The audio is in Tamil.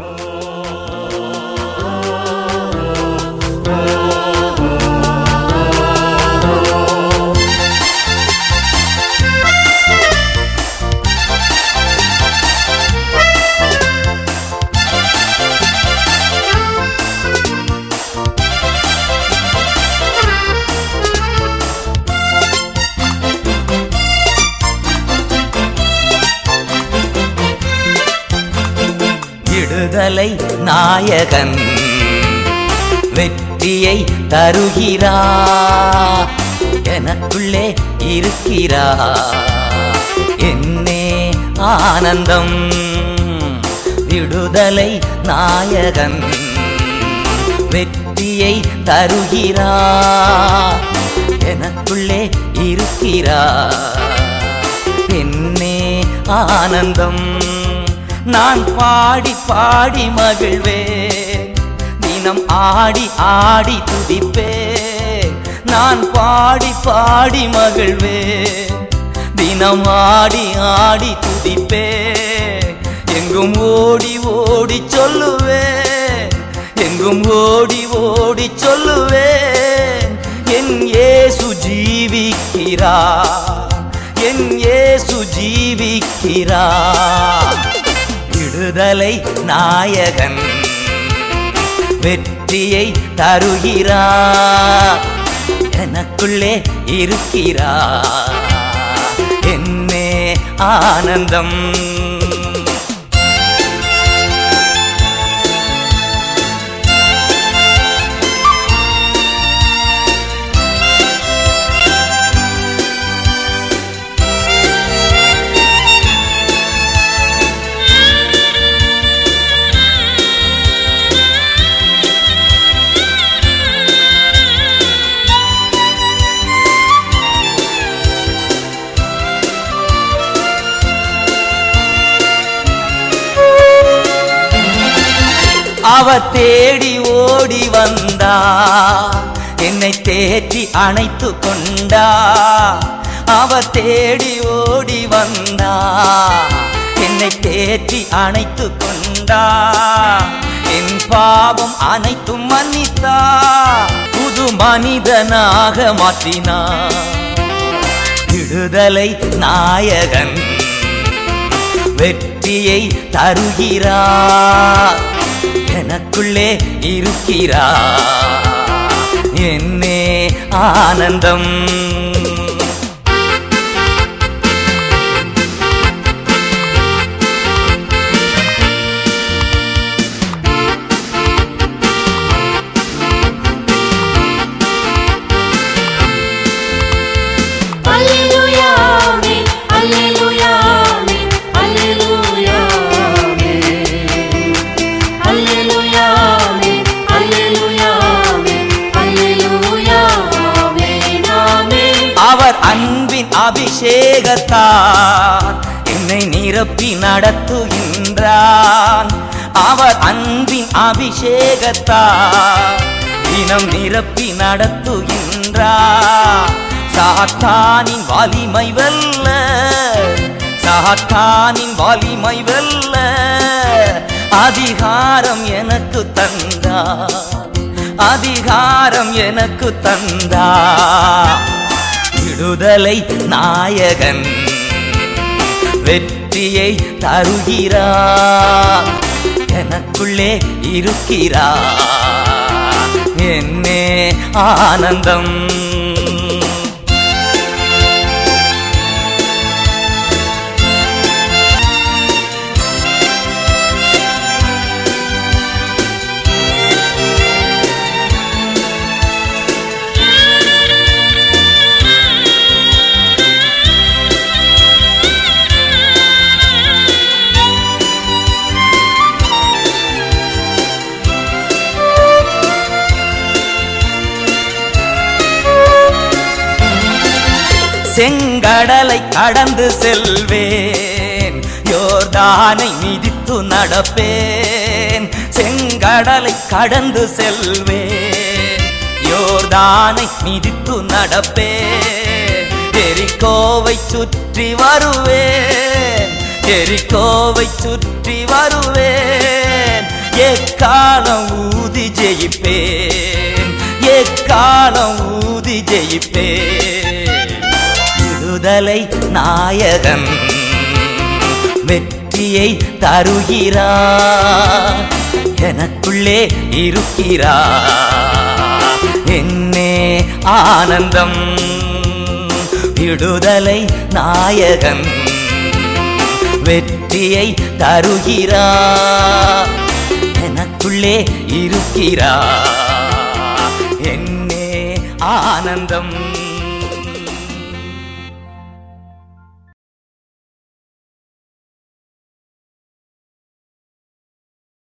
விடுதலை நாயகன் வெற்றியை தருகிறா எனக்குள்ளே இருக்கிறா என்னே ஆனந்தம் விடுதலை நாயகன் வெற்றியை தருகிறா எனக்குள்ளே இருக்கிறா என்னே ஆனந்தம் நான் பாடி பாடி மகிழ்வேன் தினம் ஆடி ஆடி துதிப்பேன் நான் பாடி பாடி மகிழ்வேன் தினம் ஆடி ஆடி துதிப்பேன் எங்கும் ஓடி ஓடி சொல்லுவேன் எங்கும் ஓடி ஓடி சொல்லுவேன் என் இயேசு ஜீவிக்கிறார் என் இயேசு ஜீவிக்கிறார் விடுதலை நாயகன் வெற்றியை தருகிறார் எனக்குள்ளே இருக்கிறார் என்னே ஆனந்தம் அவ தேடி ஓடி வந்தா என்னை தேற்றி அணைத்து கொண்டா அவ தேடி ஓடி வந்தா என்னை தேற்றி அணைத்து கொண்டா என் பாவம் அனைத்தும் மன்னித்தா புது மனிதனாக மாற்றினா விடுதலை நாயகன் வெற்றியை தருகிறார் எனக்குள்ளே இருக்கிறார் என்னே ஆனந்தம் Alleluia, amen. Alleluia, amen. Alleluia, amen. Alleluia, amen. Alleluia, amen. Alleluia, amen, amen. அவர் அன்பின் அபிஷேகத்தார் என்னை நிரப்பி நடத்துகின்றான் அவர் அன்பின் அபிஷேகத்தார் தினம் நிரப்பி நடத்துகின்றார் சாத்தானின் வலிமை வெல்ல சாத்தானின் வலிமை வெல்ல அதிகாரம் எனக்கு தந்தார் அதிகாரம் எனக்கு தந்தார் விடுதலை நாயகன் வெற்றியை தருகிறார் எனக்குள்ளே இருக்கிறார் என்னே ஆனந்தம் செங்கடலை கடந்து செல்வேன் யோர்தானை மிதித்து நடப்பேன் செங்கடலை கடந்து செல்வேன் யோர்தானை மிதித்து நடப்பேன் எரிக்கோவை சுற்றி வருவேன் எரிக்கோவை சுற்றி வருவேன் எக்காலம் ஊதி ஜெயிப்பேன் எக்காலம் ஊதி ஜெயிப்பேன் விடுதலை நாயகன் வெற்றியை தருகிறார் எனக்குள்ளே இருக்கிறார் என்னே ஆனந்தம் விடுதலை நாயகன் வெற்றியை தருகிறார் எனக்குள்ளே இருக்கிறார் என்னே ஆனந்தம்